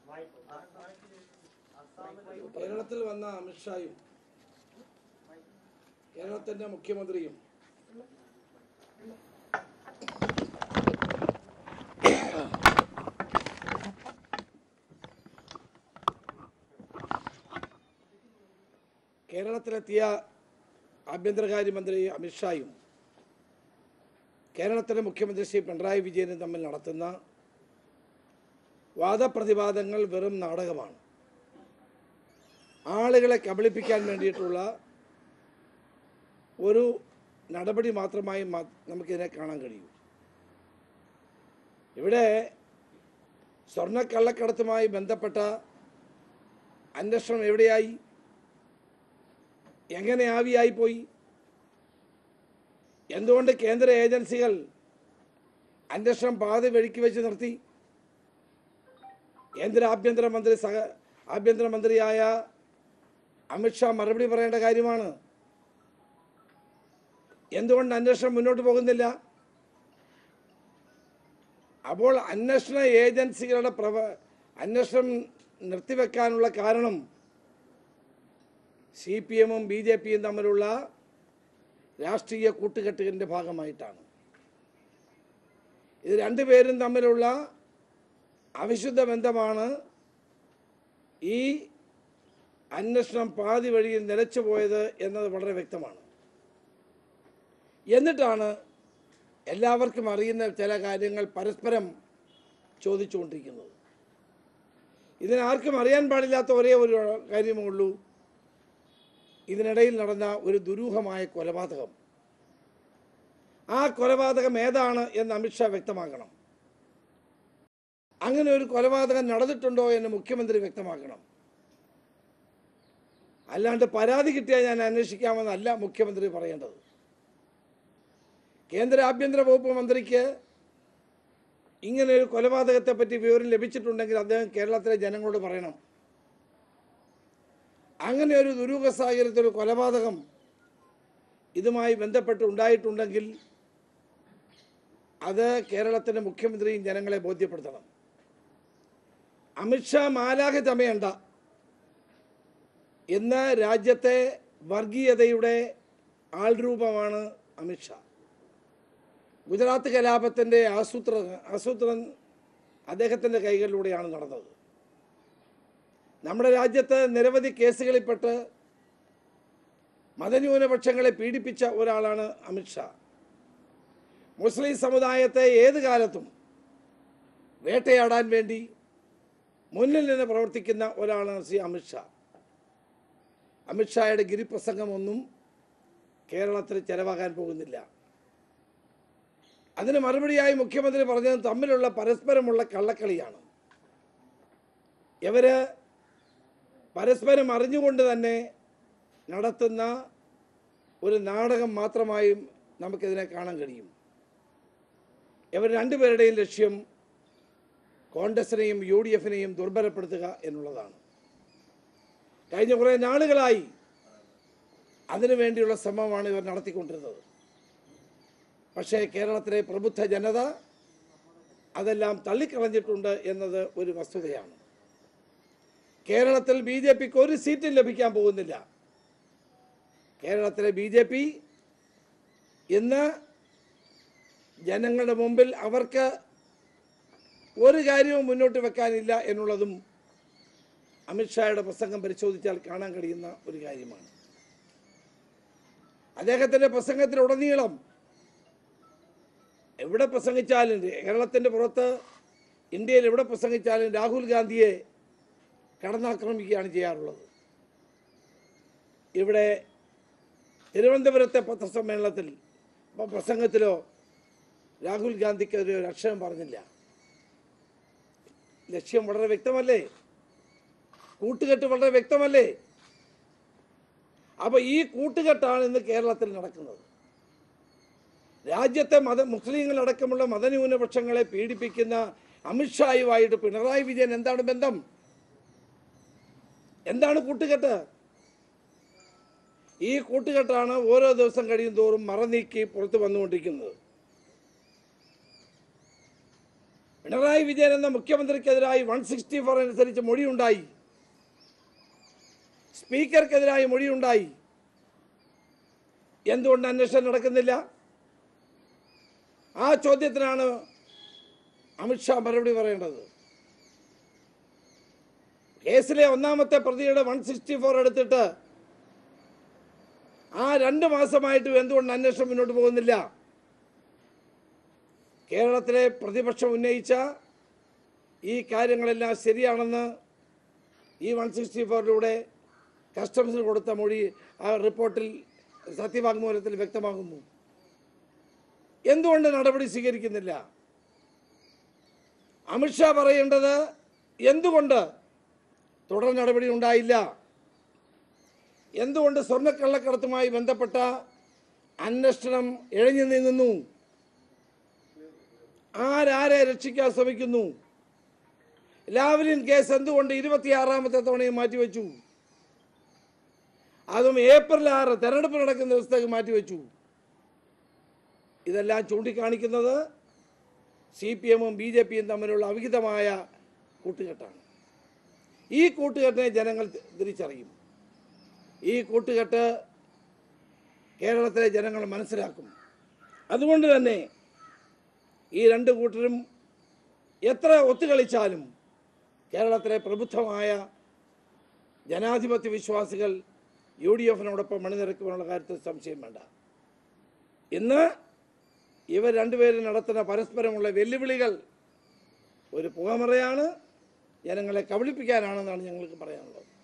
കേരളത്തിൽ വന്ന അമിത്ഷായും കേരളത്തിന്റെ മുഖ്യമന്ത്രിയും കേരളത്തിലെത്തിയ ആഭ്യന്തരകാര്യമന്ത്രി അമിത്ഷായും കേരളത്തിലെ മുഖ്യമന്ത്രി ശ്രീ പിണറായി വിജയനും തമ്മിൽ നടത്തുന്ന വാദപ്രതിവാദങ്ങൾ വെറും നാടകമാണ് ആളുകളെ കബളിപ്പിക്കാൻ വേണ്ടിയിട്ടുള്ള ഒരു നടപടി മാത്രമായി മാ- നമുക്കിതിനെ കാണാൻ കഴിയും ഇവിടെ സ്വർണ്ണക്കള്ളക്കടത്തുമായി ബന്ധപ്പെട്ട അന്വേഷണം എവിടെയായി എങ്ങനെ ആവിയായി പോയി എന്തുകൊണ്ട് കേന്ദ്ര ഏജൻസികൾ അന്വേഷണം പാതി വഴിക്ക് വെച്ച് നിർത്തി കേന്ദ്ര ആഭ്യന്തരമന്ത്രി സഹ ആഭ്യന്തരമന്ത്രിയായ അമിത്ഷാ മറുപടി പറയേണ്ട കാര്യമാണ് എന്തുകൊണ്ട് അന്വേഷണം മുന്നോട്ട് പോകുന്നില്ല അപ്പോൾ അന്വേഷണ ഏജൻസികളുടെ പ്രവ അന്വേഷണം നിർത്തിവെക്കാനുള്ള കാരണം സി പി എമ്മും ബി ജെ പിയും തമ്മിലുള്ള രാഷ്ട്രീയ കൂട്ടുകെട്ടിൻ്റെ ഭാഗമായിട്ടാണ് ഇത് രണ്ടുപേരും തമ്മിലുള്ള അവിശുദ്ധ ബന്ധമാണ് ഈ അന്വേഷണം പാതി വഴിയിൽ നിലച്ചു പോയത് എന്നത് വളരെ വ്യക്തമാണ് എന്നിട്ടാണ് എല്ലാവർക്കും അറിയുന്ന ചില കാര്യങ്ങൾ പരസ്പരം ചോദിച്ചുകൊണ്ടിരിക്കുന്നത് ഇതിനാർക്കും അറിയാൻ പാടില്ലാത്ത ഒരേ ഒരു കാര്യമേ ഉള്ളൂ ഇതിനിടയിൽ നടന്ന ഒരു ദുരൂഹമായ കൊലപാതകം ആ കൊലപാതകം ഏതാണ് എന്ന് അമിത്ഷാ വ്യക്തമാക്കണം അങ്ങനെ ഒരു കൊലപാതകം നടന്നിട്ടുണ്ടോ എന്ന് മുഖ്യമന്ത്രി വ്യക്തമാക്കണം അല്ലാണ്ട് പരാതി കിട്ടിയാൽ ഞാൻ അന്വേഷിക്കാമെന്നല്ല മുഖ്യമന്ത്രി പറയേണ്ടത് കേന്ദ്ര ആഭ്യന്തര വകുപ്പ് മന്ത്രിക്ക് ഇങ്ങനെ ഒരു കൊലപാതകത്തെ പറ്റി വിവരം ലഭിച്ചിട്ടുണ്ടെങ്കിൽ അദ്ദേഹം കേരളത്തിലെ ജനങ്ങളോട് പറയണം അങ്ങനെ ഒരു ദുരൂഹ സാഹചര്യത്തിൽ ഒരു കൊലപാതകം ഇതുമായി ബന്ധപ്പെട്ട് ഉണ്ടായിട്ടുണ്ടെങ്കിൽ അത് കേരളത്തിൻ്റെ മുഖ്യമന്ത്രിയും ജനങ്ങളെ ബോധ്യപ്പെടുത്തണം അമിത്ഷാ മാലാഖ ചമയണ്ട ഇന്ന് രാജ്യത്തെ വർഗീയതയുടെ ആൾരൂപമാണ് അമിത്ഷാ ഗുജറാത്ത് കലാപത്തിൻ്റെ ആസൂത്ര ആസൂത്രണം അദ്ദേഹത്തിൻ്റെ കൈകളിലൂടെയാണ് നടന്നത് നമ്മുടെ രാജ്യത്ത് നിരവധി കേസുകളിൽപ്പെട്ട് മതന്യൂനപക്ഷങ്ങളെ പീഡിപ്പിച്ച ഒരാളാണ് അമിത്ഷാ മുസ്ലിം സമുദായത്തെ ഏത് കാലത്തും വേട്ടയാടാൻ വേണ്ടി മുന്നിൽ നിന്ന് പ്രവർത്തിക്കുന്ന ഒരാളാണ് ശ്രീ അമിത്ഷാ അമിത്ഷായുടെ ഗിരിപ്രസംഗമൊന്നും കേരളത്തിൽ ചെലവാകാൻ പോകുന്നില്ല അതിന് മറുപടിയായി മുഖ്യമന്ത്രി പറഞ്ഞത് തമ്മിലുള്ള പരസ്പരമുള്ള കള്ളക്കളിയാണ് ഇവര് പരസ്പരം അറിഞ്ഞുകൊണ്ട് തന്നെ നടത്തുന്ന ഒരു നാടകം മാത്രമായും നമുക്കിതിനെ കാണാൻ കഴിയും ഇവർ രണ്ടുപേരുടെയും ലക്ഷ്യം കോൺഗ്രസിനെയും യു ഡി എഫിനെയും ദുർബലപ്പെടുത്തുക എന്നുള്ളതാണ് കഴിഞ്ഞ കുറേ നാളുകളായി അതിനു വേണ്ടിയുള്ള ശ്രമമാണ് ഇവർ നടത്തിക്കൊണ്ടിരുന്നത് പക്ഷേ കേരളത്തിലെ പ്രബുദ്ധ ജനത അതെല്ലാം തള്ളിക്കളഞ്ഞിട്ടുണ്ട് എന്നത് ഒരു വസ്തുതയാണ് കേരളത്തിൽ ബി ജെ പിക്ക് ഒരു സീറ്റും ലഭിക്കാൻ പോകുന്നില്ല കേരളത്തിലെ ബി ജെ പി ഇന്ന് ജനങ്ങളുടെ മുമ്പിൽ അവർക്ക് ഒരു കാര്യവും മുന്നോട്ട് വെക്കാനില്ല എന്നുള്ളതും അമിത്ഷായുടെ പ്രസംഗം പരിശോധിച്ചാൽ കാണാൻ കഴിയുന്ന ഒരു കാര്യമാണ് അദ്ദേഹത്തിൻ്റെ പ്രസംഗത്തിലുടനീളം എവിടെ പ്രസംഗിച്ചാലും കേരളത്തിൻ്റെ പുറത്ത് ഇന്ത്യയിൽ എവിടെ പ്രസംഗിച്ചാലും രാഹുൽ ഗാന്ധിയെ കടന്നാക്രമിക്കുകയാണ് ചെയ്യാറുള്ളത് ഇവിടെ തിരുവനന്തപുരത്തെ പത്രസമ്മേളനത്തിൽ അപ്പോൾ പ്രസംഗത്തിലോ രാഹുൽ ഗാന്ധിക്കെതിരെ ഒരു അക്ഷരം പറഞ്ഞില്ല ലക്ഷ്യം വളരെ വ്യക്തമല്ലേ കൂട്ടുകെട്ട് വളരെ വ്യക്തമല്ലേ അപ്പോൾ ഈ കൂട്ടുകെട്ടാണ് ഇന്ന് കേരളത്തിൽ നടക്കുന്നത് രാജ്യത്തെ മത മുസ്ലിങ്ങളടക്കമുള്ള മതന്യൂനപക്ഷങ്ങളെ പീഡിപ്പിക്കുന്ന അമിത്ഷായുമായിട്ട് പിണറായി വിജയൻ എന്താണ് ബന്ധം എന്താണ് കൂട്ടുകെട്ട് ഈ കൂട്ടുകെട്ടാണ് ഓരോ ദിവസം കഴിയും തോറും മറനീക്കി പുറത്തു വന്നുകൊണ്ടിരിക്കുന്നത് പിണറായി വിജയൻ എന്ന മുഖ്യമന്ത്രിക്കെതിരായി വൺ സിക്സ്റ്റി ഫോർ അനുസരിച്ച് മൊഴിയുണ്ടായി സ്പീക്കർക്കെതിരായി മൊഴിയുണ്ടായി എന്തുകൊണ്ട് അന്വേഷണം നടക്കുന്നില്ല ആ ചോദ്യത്തിനാണ് അമിത്ഷാ മറുപടി പറയേണ്ടത് കേസിലെ ഒന്നാമത്തെ പ്രതിയുടെ വൺ സിക്സ്റ്റി ഫോർ എടുത്തിട്ട് ആ രണ്ട് മാസമായിട്ടും എന്തുകൊണ്ട് അന്വേഷണം മുന്നോട്ട് പോകുന്നില്ല കേരളത്തിലെ പ്രതിപക്ഷം ഉന്നയിച്ച ഈ കാര്യങ്ങളെല്ലാം ശരിയാണെന്ന് ഈ വൺ സിക്സ്റ്റി ഫോറിലൂടെ കസ്റ്റംസിന് കൊടുത്ത മൊഴി ആ റിപ്പോർട്ടിൽ സത്യവാങ്മൂലത്തിൽ വ്യക്തമാകുന്നു എന്തുകൊണ്ട് നടപടി സ്വീകരിക്കുന്നില്ല അമിത്ഷാ പറയേണ്ടത് എന്തുകൊണ്ട് തുടർ നടപടി ഉണ്ടായില്ല എന്തുകൊണ്ട് സ്വർണ്ണക്കള്ളക്കടത്തുമായി ബന്ധപ്പെട്ട അന്വേഷണം ഇഴഞ്ഞു നീങ്ങുന്നു ആരാരെ രക്ഷിക്കാൻ ശ്രമിക്കുന്നു ലാവ്ലിൻ കേസ് എന്തുകൊണ്ട് ഇരുപത്തിയാറാമത്തെ തവണയും മാറ്റിവെച്ചു അതും ഏപ്രിൽ ആറ് തെരഞ്ഞെടുപ്പ് നടക്കുന്ന ദിവസത്തേക്ക് മാറ്റിവെച്ചു ഇതെല്ലാം ചൂണ്ടിക്കാണിക്കുന്നത് സി പി എമ്മും ബി ജെ പിയും തമ്മിലുള്ള അവിഹിതമായ കൂട്ടുകെട്ടാണ് ഈ കൂട്ടുകെട്ടിനെ ജനങ്ങൾ തി- തിരിച്ചറിയും ഈ കൂട്ടുകെട്ട് കേരളത്തിലെ ജനങ്ങൾ മനസ്സിലാക്കും അതുകൊണ്ട് തന്നെ ഈ രണ്ട് കൂട്ടരും എത്ര ഒത്തുകളിച്ചാലും കേരളത്തിലെ പ്രബുദ്ധമായ ജനാധിപത്യ വിശ്വാസികൾ യു ഡി എഫിനോടൊപ്പം മണിനിരക്കുമെന്നുള്ള കാര്യത്തിൽ സംശയം വേണ്ട ഇന്ന് ഇവർ രണ്ടുപേരും നടത്തുന്ന പരസ്പരമുള്ള വെല്ലുവിളികൾ ഒരു പുകമറയാണ് ജനങ്ങളെ കബളിപ്പിക്കാനാണെന്നാണ് ഞങ്ങൾക്ക് പറയാനുള്ളത്